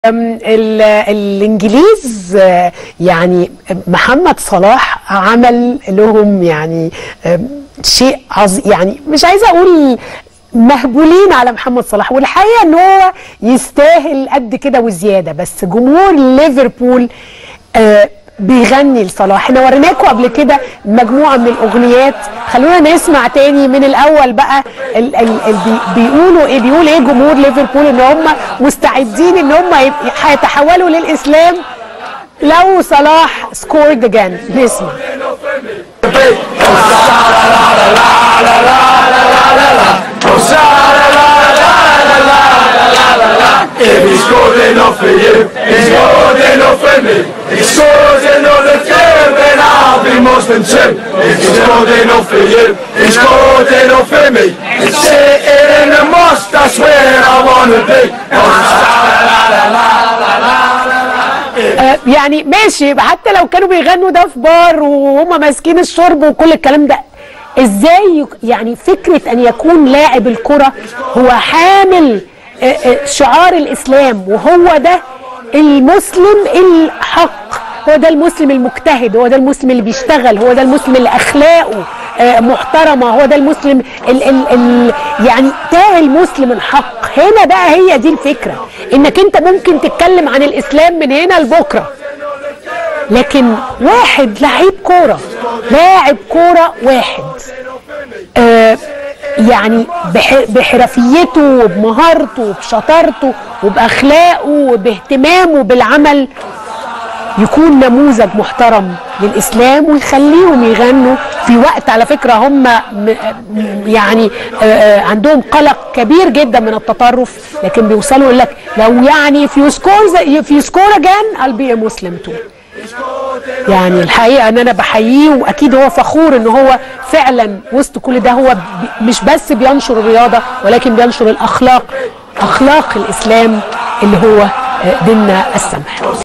أم، ال- الانجليز آه، يعني محمد صلاح عمل لهم يعني أم، شيء عظيم يعني مش عايزه اقول مهبولين على محمد صلاح والحقيقه ان هو يستاهل قد كده وزياده بس جمهور ليفربول آه، بيغني لصلاح احنا وريناكم قبل كده مجموعه من الاغنيات خلونا نسمع تاني من الاول بقى ال ال ال بي بيقولوا ايه بيقول ايه جمهور ليفربول ان هم مستعدين ان هم يب- هيتحولوا للاسلام لو صلاح سكورد اجان نسمع If he's good enough for you, he's good enough for me. He's good enough for you, then I'll be Muslim too. If he's good enough for you, he's good enough for me. Sitting in the mosque, that's where I wanna be. آه، يعني ماشي حتى لو كانوا بيغنوا ده في بار وهم ماسكين الشرب وكل الكلام ده ازاي يك- يعني فكره ان يكون لاعب الكره هو حامل آه، آه، شعار الاسلام وهو ده المسلم الحق هو ده المسلم المجتهد هو ده المسلم اللي بيشتغل هو ده المسلم اللي اخلاقه آه، محترمه هو ده المسلم ال ال ال يعني ده المسلم الحق هنا بقى هي دي الفكره انك انت ممكن تتكلم عن الاسلام من هنا لبكره لكن واحد لعيب كوره لاعب كوره واحد آه يعني بح- بحرفيته وبمهارته وبشطارته وباخلاقه وباهتمامه بالعمل يكون نموذج محترم للاسلام ويخليهم يغنوا في وقت على فكره هم م- م- يعني آه، آه، عندهم قلق كبير جدا من التطرف لكن بيوصلوا يقول لك لو يعني if you score the- if you score again I'll be a Muslim too يعني الحقيقه ان انا بحييه واكيد هو فخور ان هو فعلا وسط كل ده هو بي- مش بس بينشر الرياضه ولكن بينشر الاخلاق اخلاق الاسلام اللي هو آه، ديننا السمح